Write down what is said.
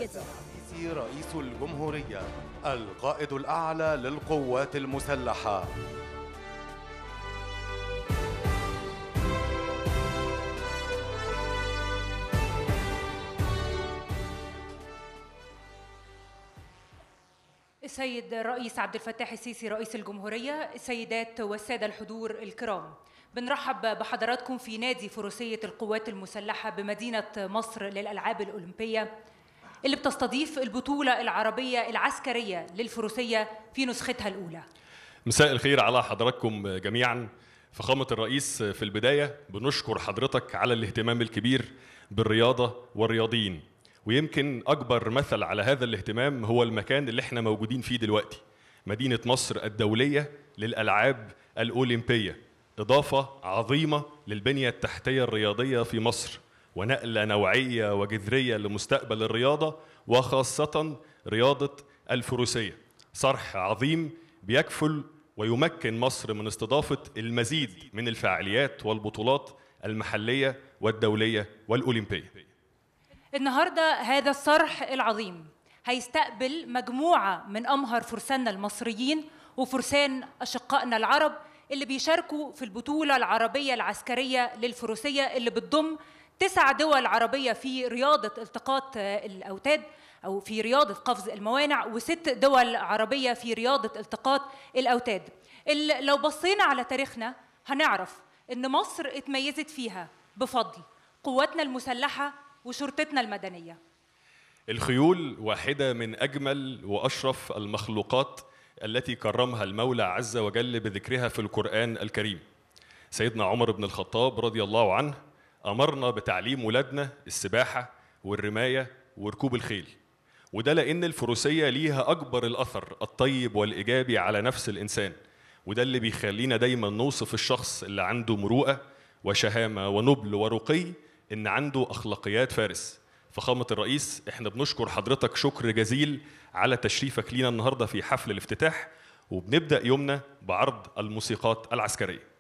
الجديد الرئيسي رئيس الجمهورية القائد الأعلى للقوات المسلحة السيد الرئيس عبد الفتاح السيسي رئيس الجمهورية السيدات والسادة الحضور الكرام بنرحب بحضراتكم في نادي فروسية القوات المسلحة بمدينة مصر للألعاب الأولمبية اللي بتستضيف البطولة العربية العسكرية للفروسية في نسختها الأولى مساء الخير على حضراتكم جميعا فخامة الرئيس في البداية بنشكر حضرتك على الاهتمام الكبير بالرياضة والرياضيين ويمكن أكبر مثل على هذا الاهتمام هو المكان اللي احنا موجودين فيه دلوقتي مدينة مصر الدولية للألعاب الأولمبية إضافة عظيمة للبنية التحتية الرياضية في مصر ونقلة نوعية وجذرية لمستقبل الرياضة وخاصة رياضة الفروسية صرح عظيم بيكفل ويمكن مصر من استضافة المزيد من الفعاليات والبطولات المحلية والدولية والأولمبية النهاردة هذا الصرح العظيم هيستقبل مجموعة من أمهر فرساننا المصريين وفرسان أشقائنا العرب اللي بيشاركوا في البطولة العربية العسكرية للفروسية اللي بتضم تسع دول عربية في رياضة التقاط الأوتاد أو في رياضة قفز الموانع وست دول عربية في رياضة التقاط الأوتاد اللي لو بصينا على تاريخنا هنعرف إن مصر اتميزت فيها بفضل قواتنا المسلحة وشرطتنا المدنية الخيول واحدة من أجمل وأشرف المخلوقات التي كرمها المولى عز وجل بذكرها في القرآن الكريم سيدنا عمر بن الخطاب رضي الله عنه أمرنا بتعليم ولادنا السباحة والرماية وركوب الخيل وده لأن الفروسية ليها أكبر الأثر الطيب والإيجابي على نفس الإنسان وده اللي بيخلينا دايما نوصف الشخص اللي عنده مروءة وشهامة ونبل ورقي إن عنده أخلاقيات فارس فخامة الرئيس احنا بنشكر حضرتك شكر جزيل على تشريفك لينا النهارده في حفل الافتتاح وبنبدأ يومنا بعرض الموسيقات العسكرية